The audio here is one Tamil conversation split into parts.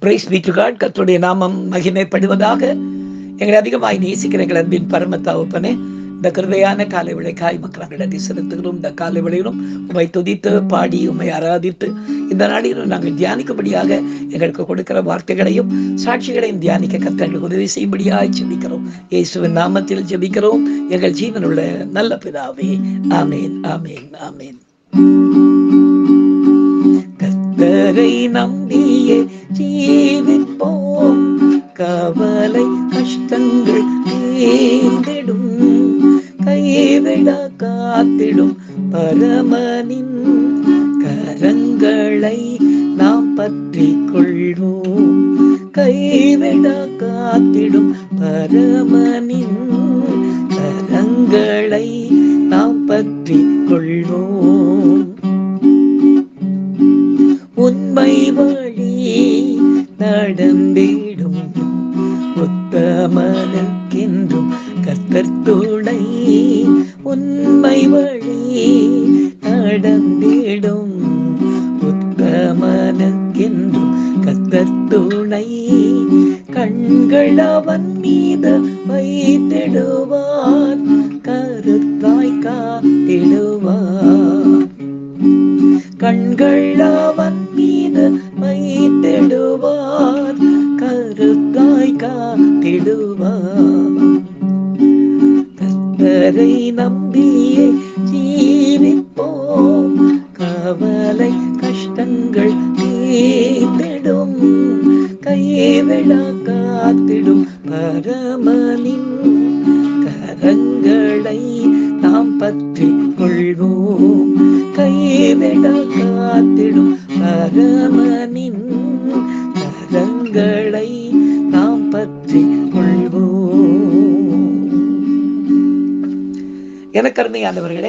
பிரைஸ் பீ டு காட் கர்த்தருடைய நாமம் மகிமைப்படுவதாக எங்களை அதிகமாய் நேசிக்கிற எங்கள் அன்பின் பரம தகப்பனே இந்த கிருபையான காலை விளைக்காய் மக்கள் நன்றி செலுத்துகிறோம் இந்த காலை விளையிலும் உமை துதித்து பாடி உமை ஆராதித்து இந்த நாளிலும் நாங்கள் தியானிக்கும்படியாக எங்களுக்கு கொடுக்கிற வார்த்தைகளையும் சாட்சிகளையும் தியானிக்க கத்தங்களுக்கு உதவி செய்யும்படியாய் ஜெபிக்கிறோம் இயேசுவின் நாமத்தில் ஜெபிக்கிறோம் எங்கள் ஜீவனுள்ள நல்ல பிதாவே ஆமேன் ஆமேன் ஆமேன் கர்த்தரை நம்பியே ஜீவிப்போம் கவலை கஷ்டங்கள் தீர்ந்திடும் கைவிட காத்திடும் பரமனின் கரங்களை நாம் பற்றி கொள்வோம் கைவிட காத்திடும் பரமனின் கரங்களை நாம் பற்றி கொள்வோம் உண்மை வழி நடந்திடும் உத்தமனுக்கென்றும் கர்த்தர் துணை உண்மை வழி நடந்திடும் உத்தமனுக்கென்றும் கர்த்தர் துணை கண்கள் அவன் மீது வைத்திடுவார் கருத்தாய் காத்திடுவார் கண்கள் அவன் மீது வைத்திடுவார் கருத்தாய் காத்திடுவார் கத்தரை நம்பியே ஜீவிப்போம் கவலை கஷ்டங்கள் தீர்த்திடும் கைவிட காத்திடும் பரமனின் கரங்களை நாம் பற்றி கொள்வோம் கைவிட காத்திடும் பரமனின் கரங்களை நாம் பற்றி கொள்வோம் எனக்கு அருமையானவர்களே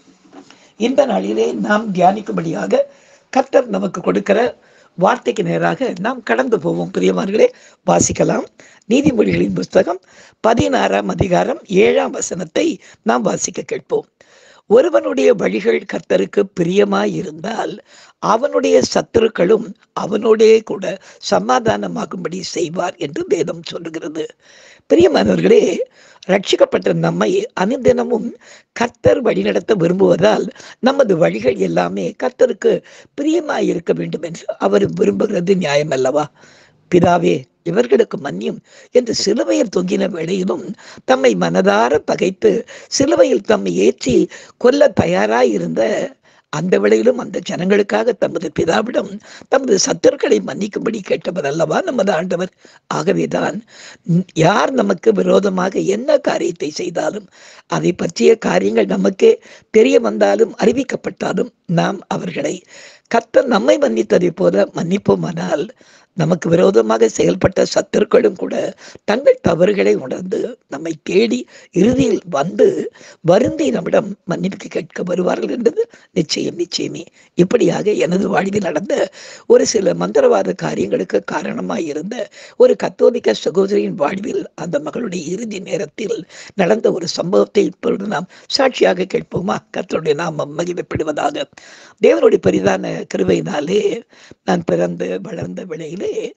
இந்த நாளிலே நாம் தியானிக்கும்படியாக கர்த்தர் நமக்கு கொடுக்கிற வார்த்தைக்கு நேராக நாம் கடந்து போவோம் பிரியமார்களே வாசிக்கலாம் நீதிமொழிகளின் புஸ்தகம் பதினாறாம் அதிகாரம் ஏழாம் வசனத்தை நாம் வாசிக்க கேட்போம் ஒருவனுடைய வழிகள் கர்த்தருக்கு பிரியமாய் இருந்தால் அவனுடைய சத்துருக்களும் அவனோடே கூட சமாதானமாகும்படி செய்வார் என்று வேதம் சொல்லுகிறது பிரியமானவர்களே ரட்சிக்கப்பட்ட நம்மை அனுதினமும் கர்த்தர் வழிநடத்த விரும்புவதால் நமது வழிகள் எல்லாமே கர்த்தருக்கு பிரியமாய் இருக்க வேண்டும் என்று அவர் விரும்புகிறது நியாயம் அல்லவா பிதாவே இவர்களுக்கு மன்னியும் என்று சிலுவையில் தொங்கின வேளையிலும் தம்மை மனதார பகைத்து சிலுவையில் தம்மை ஏற்றி கொல்ல தயாராய் இருந்த அந்த வேளையிலும் அந்த ஜனங்களுக்காக தமது பிதாவிடம் தமது சத்துருக்களை மன்னிக்கும்படி கேட்டவர் அல்லவா நமது ஆண்டவர் ஆகவேதான் யார் நமக்கு விரோதமாக என்ன காரியத்தை செய்தாலும் அதை பற்றிய காரியங்கள் நமக்கே தெரிய வந்தாலும் அறிவிக்கப்பட்டாலும் நாம் அவர்களை கர்த்தர் நம்மை மன்னித்ததை போல மன்னிப்போமானால் நமக்கு விரோதமாக செயல்பட்ட சத்துருக்களும் கூட தங்கள் தவறுகளை உணர்ந்து நம்மை தேடி இறுதியில் வந்து வருந்தி நம்மிடம் மன்னிப்பு கேட்க வருவார்கள் என்பது நிச்சயம் நிச்சயமே இப்படியாக எனது வாழ்வில் நடந்த ஒரு சில மந்திரவாத காரியங்களுக்கு காரணமாய் இருந்த ஒரு கத்தோலிக்க சகோதரியின் வாழ்வில் அந்த மகளுடைய இறுதி நேரத்தில் நடந்த ஒரு சம்பவத்தை இப்பொழுது நாம் சாட்சியாக கேட்போமா கத்தருடைய நாமம் மகிமைப்படுவதாக தேவனுடைய பெரிதான கிருபையினாலே நான் பிறந்து வளர்ந்த விலையிலே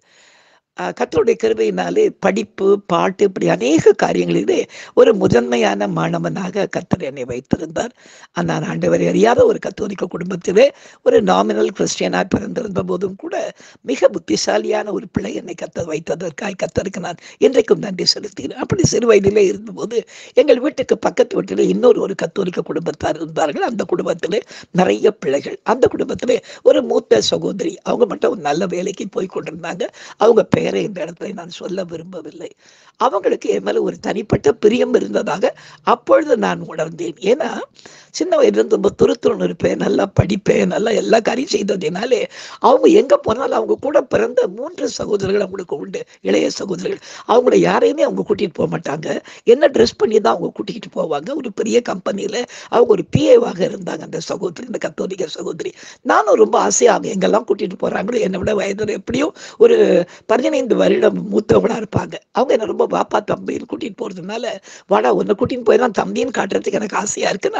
கத்தருடைய கருவையினாலே படிப்பு பாட்டு இப்படி அநேக காரியங்களிலே ஒரு முதன்மையான மாணவனாக கத்தர் என்னை வைத்திருந்தார் நான் ஆண்டவரை அறியாத ஒரு கத்தோலிக்க குடும்பத்திலே ஒரு நாமினல் கிறிஸ்டியனாக பிறந்திருந்த போதும் கூட மிக புத்திசாலியான ஒரு பிள்ளை என்னை கத்த வைத்ததற்காய் கத்தருக்கு நான் இன்றைக்கும் நன்றி செலுத்துகிறேன் அப்படி சிறு வயதிலே இருந்தபோது எங்கள் வீட்டுக்கு பக்கத்து வீட்டில் இன்னொரு ஒரு கத்தோலிக்க குடும்பத்தார் இருந்தார்கள் அந்த குடும்பத்திலே நிறைய பிள்ளைகள் அந்த குடும்பத்திலே ஒரு மூத்த சகோதரி அவங்க மட்டும் ஒரு நல்ல வேலைக்கு போய் கொண்டிருந்தாங்க அவங்க பெயரை இந்த இடத்துல நான் சொல்ல விரும்பவில்லை அவங்களுக்கு என் மேல ஒரு தனிப்பட்ட பிரியம் இருந்ததாக அப்பொழுது நான் உணர்ந்தேன் ஏன்னா சின்ன வயதுல இருந்து ரொம்ப துருத்துருன்னு இருப்பேன் நல்லா படிப்பேன் நல்லா எல்லா காரியம் செய்ததினாலே அவங்க எங்க போனாலும் அவங்க கூட பிறந்த மூன்று சகோதரர்கள் அவங்களுக்கு உண்டு இளைய சகோதரர்கள் அவங்கள யாரையுமே அவங்க கூட்டிட்டு போக மாட்டாங்க என்ன ட்ரெஸ் பண்ணி தான் அவங்க கூட்டிகிட்டு போவாங்க ஒரு பெரிய கம்பெனியில அவங்க ஒரு பிஏவாக இருந்தாங்க அந்த சகோதரி இந்த கத்தோலிக்க சகோதரி நானும் ரொம்ப ஆசையாக அவங்க எங்கெல்லாம் கூட்டிட்டு போறாங்களோ என்னை விட வயதுல எப்படியும் ஒரு பதினைந்து வருடம் மூத்தவங்களா இருப்பாங்க அவங்க என்ன ரொம்ப பாப்பா தம்பின்னு கூட்டிட்டு போறதுனால வாடா உன்னை கூட்டின்னு போய் தான் தம்பின்னு காட்டுறதுக்கு எனக்கு ஆசையா இருக்குன்னு அப்படின்னு சொல்லி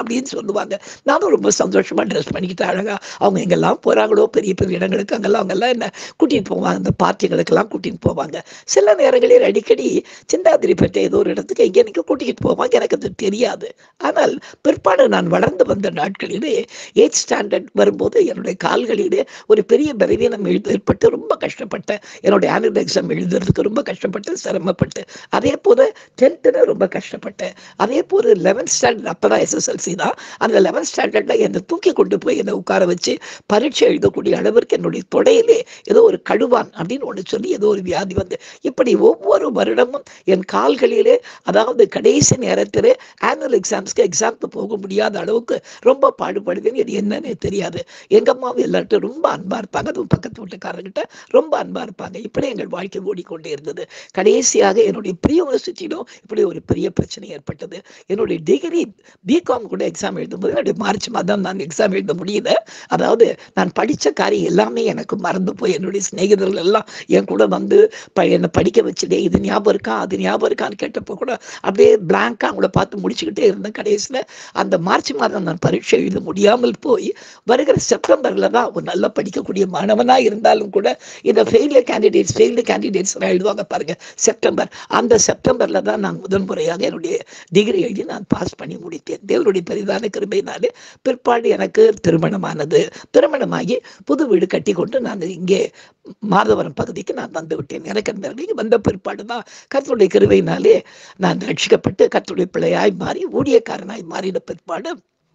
சொல்லுவாங்க நானும் ரொம்ப சந்தோஷமாக ட்ரெஸ் பண்ணிக்கிட்டு அழகாக அவங்க எங்கெல்லாம் போகிறாங்களோ பெரிய பெரிய இடங்களுக்கு அங்கெல்லாம் அவங்கெல்லாம் என்ன கூட்டிகிட்டு போவாங்க அந்த பார்ட்டிகளுக்கெல்லாம் கூட்டிகிட்டு போவாங்க சில நேரங்களில் அடிக்கடி சிந்தாதிரிப்பட்ட ஏதோ ஒரு இடத்துக்கு எங்கே எனக்கு கூட்டிகிட்டு போவாங்க எனக்கு அது தெரியாது ஆனால் பிற்பாடு நான் வளர்ந்து வந்த நாட்களிலே எயிட் ஸ்டாண்டர்ட் வரும்போது என்னுடைய கால்களிலே ஒரு பெரிய பலவீனம் எழு ஏற்பட்டு ரொம்ப கஷ்டப்பட்டேன் என்னுடைய ஆனுவல் எக்ஸாம் எழுதுறதுக்கு ரொம்ப கஷ்டப்பட்டு சிரமப்பட்டு அதே போல டென்த்தில் ரொம்ப கஷ்டப்பட்டேன் அதே போல் லெவன்த் ஸ்டாண்டர்ட் அப்போ தான் எஸ்எஸ்எல்சி தான் அந்த லெவன்த் ஸ்டாண்டர்டில் என்னை தூக்கி கொண்டு போய் என்னை உட்கார வச்சு பரீட்சை எழுதக்கூடிய அளவிற்கு என்னுடைய தொடையிலே ஏதோ ஒரு கடுவான் அப்படின்னு ஒன்று சொல்லி ஏதோ ஒரு வியாதி வந்து இப்படி ஒவ்வொரு வருடமும் என் கால்களிலே அதாவது கடைசி நேரத்தில் ஆனுவல் எக்ஸாம்ஸ்க்கு எக்ஸாம்க்கு போக முடியாத அளவுக்கு ரொம்ப பாடுபடுதுன்னு இது என்னன்னே தெரியாது எங்கள் அம்மாவும் எல்லார்ட்டும் ரொம்ப அன்பாக இருப்பாங்க அதுவும் பக்கத்து வீட்டுக்காரர்கிட்ட ரொம்ப அன்பாக இருப்பாங்க இப்படி எங்கள் வாழ்க்கை ஓடிக்கொண்டே இருந்தது கடைசியாக என்னுடைய ப்ரீ யூனிவர்சிட்டியிலும் இப்படி ஒரு பெரிய பிரச்சனை ஏற்பட்டது என்னுடைய டிகிரி பிகாம் கூட எக்ஸாம் எழுதும்போது என்னுடைய மார்ச் மாதம் நான் எக்ஸாம் எழுத முடியல அதாவது நான் படித்த காரியம் எல்லாமே எனக்கு மறந்து போய் என்னுடைய சிநேகிதர்கள் எல்லாம் என் கூட வந்து ப என்னை படிக்க வச்சுட்டே இது ஞாபகம் இருக்கா அது ஞாபகம் இருக்கான்னு கேட்டப்போ கூட அப்படியே பிளாங்காக அவங்கள பார்த்து முடிச்சுக்கிட்டே இருந்தேன் கடைசியில் அந்த மார்ச் மாதம் நான் பரீட்சை எழுத முடியாமல் போய் வருகிற செப்டம்பரில் தான் ஒரு நல்லா படிக்கக்கூடிய மாணவனாக இருந்தாலும் கூட இந்த ஃபெயிலியர் கேண்டிடேட்ஸ் ஃபெயில்டு கேண்டிடேட்ஸ் எழுதுவாங்க பாருங்க செப்டம்பர் அந்த செப்டம்பரில் தான் நான் முதன் முறையாக என்னுடைய டிகிரி எழுதி நான் பாஸ் பண்ணி முடித்தேன் தேவனுடைய பெரிதான கிருபையினாலே பிற்பாடு எனக்கு திருமணமானது திருமணமாகி புது வீடு கட்டி கொண்டு நான் இங்கே மாதவரம் பகுதிக்கு நான் வந்து விட்டேன் எனக்கு அந்த நிலைக்கு வந்த பிற்பாடு தான் கர்த்தருடைய கிருபையினாலே நான் ரட்சிக்கப்பட்டு கர்த்தருடைய பிள்ளையாய் மாறி ஊழியக்காரனாய் மாறின பிற்பாடு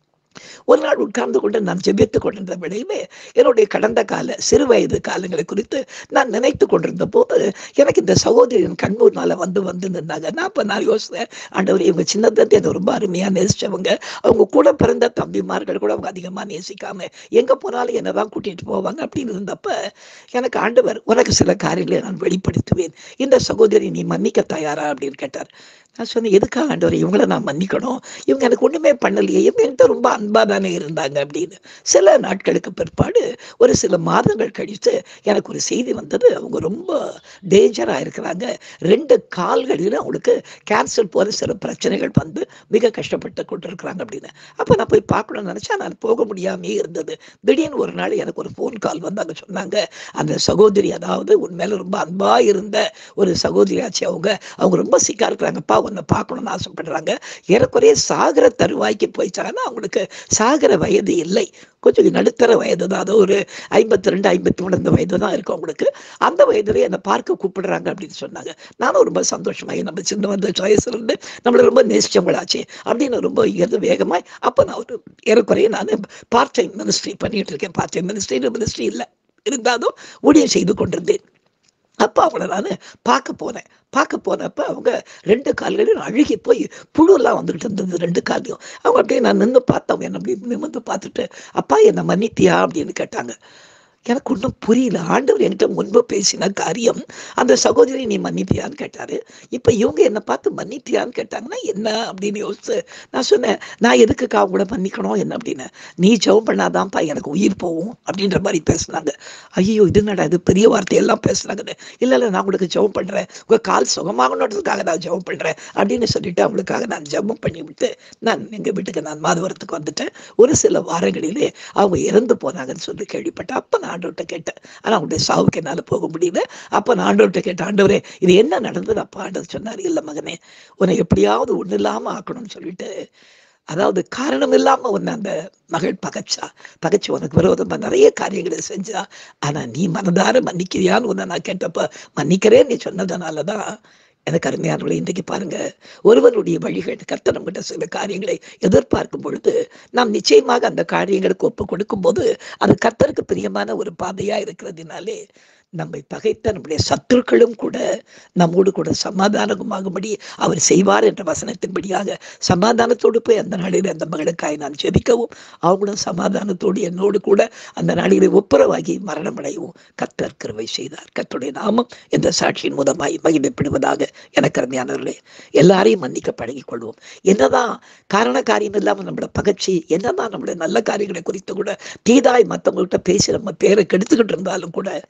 ஒரு நாள் உட்கார்ந்து கொண்டு நான் ஜெபித்துக் கொண்டிருந்த வேளையிலே என்னுடைய கடந்த கால சிறு வயது காலங்களை குறித்து நான் நினைத்து கொண்டிருந்த போது எனக்கு இந்த சகோதரியின் கண்மூர்னால வந்து வந்து நின்னாங்க நான் அப்ப நான் யோசித்தேன் ஆண்டவர் இவங்க சின்னதுலேருந்து என்னை ரொம்ப அருமையா நேசிச்சவங்க அவங்க கூட பிறந்த தம்பிமார்கள் கூட அவங்க அதிகமா நேசிக்காம எங்க போனாலும் என்னதான் கூட்டிட்டு போவாங்க அப்படின்னு இருந்தப்ப எனக்கு ஆண்டவர் உனக்கு சில காரியங்களை நான் வெளிப்படுத்துவேன் இந்த சகோதரி நீ மன்னிக்க தயாரா அப்படின்னு கேட்டார் நான் சொன்னேன் எதுக்காக ஆண்டவர் இவங்கள நான் மன்னிக்கணும் இவங்க எனக்கு ஒண்ணுமே பண்ணலையே இவங்க என்கிட்ட ரொம்ப அன்பா தானே இருந்தாங்க அப்படின்னு சில நாட்களுக்கு பிற்பாடு ஒரு சில மாதங்கள் கழித்து எனக்கு ஒரு செய்தி வந்தது அவங்க ரொம்ப டேஞ்சரா இருக்கிறாங்க ரெண்டு கால்களிலும் அவங்களுக்கு கேன்சர் போற சில பிரச்சனைகள் வந்து மிக கஷ்டப்பட்டு கொண்டு இருக்கிறாங்க அப்படின்னு அப்போ நான் போய் பார்க்கணும்னு நினைச்சா நான் போக முடியாமே இருந்தது திடீர்னு ஒரு நாள் எனக்கு ஒரு ஃபோன் கால் வந்து அங்க சொன்னாங்க அந்த சகோதரி அதாவது உன் மேல ரொம்ப அன்பா இருந்த ஒரு சகோதரியாச்சு அவங்க அவங்க ரொம்ப சிக்கா இருக்கிறாங்கப்பா உன்னை பார்க்கணும்னு ஆசைப்படுறாங்க ஏறக்குறைய சாகர தருவாய்க்கு போயிச்சாங்கன்னா அவங்களுக்கு சாகர வயது இல்லை கொஞ்சம் நடுத்தர வயது தான் அது ஒரு ஐம்பத்தி ரெண்டு ஐம்பத்தி மூணு அந்த வயது தான் இருக்கும் அவங்களுக்கு அந்த வயதுல என்னை பார்க்க கூப்பிடுறாங்க அப்படின்னு சொன்னாங்க நானும் ரொம்ப சந்தோஷமாகி நம்ம சின்ன வந்த வயசுல இருந்து நம்மளை ரொம்ப நேசிச்சவங்களாச்சு அப்படின்னு ரொம்ப இருந்து வேகமாய் அப்போ நான் ஒரு ஏறக்குறைய நான் பார்ட் டைம் மினிஸ்ட்ரி பண்ணிட்டு இருக்கேன் பார்ட் டைம் மினிஸ்ட்ரி மினிஸ்ட்ரி இல்லை இருந்தாலும் ஊழியம் செய்து கொண்டிருந்தேன் அப்போ அவங்கள நான் பார்க்க போனேன் பார்க்க போனப்ப அவங்க ரெண்டு கால்களையும் அழுகி போய் புழுலாம் வந்துகிட்டு இருந்தது ரெண்டு காலையும் அவங்க அப்படியே நான் நின்று பார்த்தவங்க என்ன அப்படி நிமிர்ந்து பார்த்துட்டு அப்பா என்னை மன்னித்தியா அப்படின்னு கேட்டாங்க எனக்கு ஒன்றும் புரியல ஆண்டவர் என்கிட்ட முன்பு பேசின காரியம் அந்த சகோதரி நீ மன்னித்தியான்னு கேட்டாரு இப்போ இவங்க என்னை பார்த்து மன்னித்தியான்னு கேட்டாங்கன்னா என்ன அப்படின்னு யோசிச்சு நான் சொன்னேன் நான் எதுக்குக்கா அவங்க கூட மன்னிக்கணும் என்ன அப்படின்னு நீ ஜெபம் பண்ணாதான்ப்பா எனக்கு உயிர் போகும் அப்படின்ற மாதிரி பேசுனாங்க ஐயோ இது என்னடா இது பெரிய வார்த்தையெல்லாம் பேசுறாங்க இல்லை இல்லை நான் உங்களுக்கு ஜெபம் பண்ணுறேன் உங்கள் கால் சுகமாகணுன்றதுக்காக நான் ஜெபம் பண்ணுறேன் அப்படின்னு சொல்லிட்டு அவங்களுக்காக நான் ஜெபம் பண்ணி விட்டு நான் எங்கள் வீட்டுக்கு நான் மாதவரத்துக்கு வந்துட்டேன் ஒரு சில வாரங்களிலே அவங்க இறந்து போனாங்கன்னு சொல்லி கேள்விப்பட்டேன் அப்போ நான் ஆண்டவர்கிட்ட கேட்டேன் ஆனால் அவங்களுடைய சாவுக்கு என்னால் போக முடியல அப்போ நான் ஆண்டவர்கிட்ட கேட்டேன் ஆண்டவரே இது என்ன நடந்தது அப்பா ஆண்டவர் சொன்னார் இல்லை மகனே உன்னை எப்படியாவது ஒன்றும் இல்லாமல் ஆக்கணும்னு சொல்லிட்டு அதாவது காரணம் இல்லாம உன்னை அந்த மகள் பகைச்சா பகைச்சு உனக்கு விரோதமா நிறைய காரியங்களை செஞ்சா ஆனா நீ மனதார மன்னிக்கிறியான்னு உன்னை நான் கேட்டப்ப மன்னிக்கிறேன் நீ சொன்னதுனாலதான் எனக்கு அருமையானவளை இன்றைக்கு பாருங்க ஒருவனுடைய வழிகள் கர்த்தர் நம்மகிட்ட சில காரியங்களை எதிர்பார்க்கும் பொழுது நாம் நிச்சயமாக அந்த காரியங்களுக்கு ஒப்பு கொடுக்கும் போது அது கர்த்தருக்கு பிரியமான ஒரு பாதையா இருக்கிறதுனாலே நம்மை பகைத்த நம்முடைய சத்துருக்களும் கூட நம்மோடு கூட சமாதானமாகும்படி அவர் செய்வார் என்ற வசனத்தின்படியாக சமாதானத்தோடு போய் அந்த நாளில் அந்த மகளுக்காய் நான் ஜெபிக்கவும் அவங்களும் சமாதானத்தோடு என்னோடு கூட அந்த நாளிலே ஒப்புரவாகி மரணம் அடையவும் கத்தர் கிருவை செய்தார் கத்துடைய நாமம் எந்த சாட்சியின் மூலமாய் மகிழ்ப்படுவதாக எனக்கு அருமையானவர்களே எல்லாரையும் மன்னிக்க பழகிக் கொள்வோம் என்னதான் காரண காரியம் இல்லாமல் நம்மளை பகச்சி என்னதான் நம்மளுடைய நல்ல காரியங்களை குறித்து கூட தீதாய் மற்றவங்கள்ட்ட பேசி நம்ம பேரை கெடுத்துக்கிட்டு இருந்தாலும் கூட நம்ம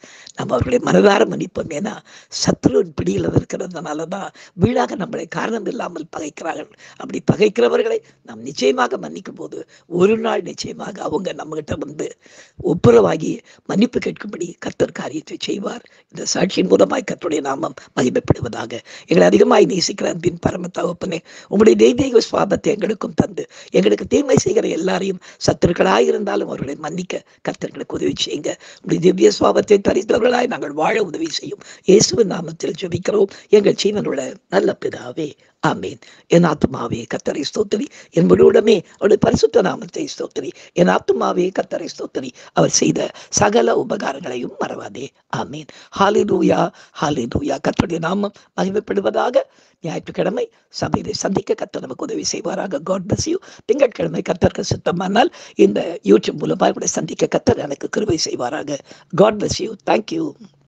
நாம் அவர்களை மனதார மன்னிப்போம் ஏன்னா சத்ருவின் பிடியில் இருக்கிறதுனால தான் வீணாக நம்மளை காரணம் இல்லாமல் பகைக்கிறார்கள் அப்படி பகைக்கிறவர்களை நாம் நிச்சயமாக மன்னிக்கும் போது ஒரு நாள் நிச்சயமாக அவங்க நம்மகிட்ட வந்து ஒப்புரவாகி மன்னிப்பு கேட்கும்படி கர்த்தர் காரியத்தை செய்வார் இந்த சாட்சியின் மூலமாய் கர்த்தருடைய நாமம் மகிமைப்படுவதாக எங்களை அதிகமாய் நேசிக்கிற அன்பின் பரம தகப்பனே உங்களுடைய தெய்வீக சுவாபத்தை எங்களுக்கும் தந்து எங்களுக்கு தீமை செய்கிற எல்லாரையும் சத்துருக்களாய் இருந்தாலும் அவர்களை மன்னிக்க கர்த்தர்களுக்கு உதவி செய்யுங்க உங்களுடைய திவ்ய சுவாபத்தை தரித்தவர்களாய் நாங்கள் வாழ உதவி செய்யும் இயேசுவின் நாமத்தில் ஜெபிக்கிறோம் எங்கள் ஜீவனுள்ள நல்ல பிதாவே ஆமீன் என் ஆத்மாவே கத்தரை ஸ்தோத்திரி என் முழுவதுமே அவருடைய பரிசுத்த நாமத்தை ஸ்தோத்திரி என் ஆத்மாவே கத்தரை ஸ்தோத்திரி அவர் செய்த சகல உபகாரங்களையும் மறவாதே ஆமீன் ஹாலி லூயா ஹாலி லூயா கத்தருடைய நாமம் மகிமைப்படுவதாக ஞாயிற்றுக்கிழமை சபையை சந்திக்க கத்தர் நமக்கு உதவி செய்வாராக காட் பிளஸ் யூ திங்கட்கிழமை கத்தருக்கு சுத்தமானால் இந்த யூடியூப் மூலமாக கூட சந்திக்க கத்தர் எனக்கு கிருபை செய்வாராக காட் பிளஸ் யூ தேங்க்யூ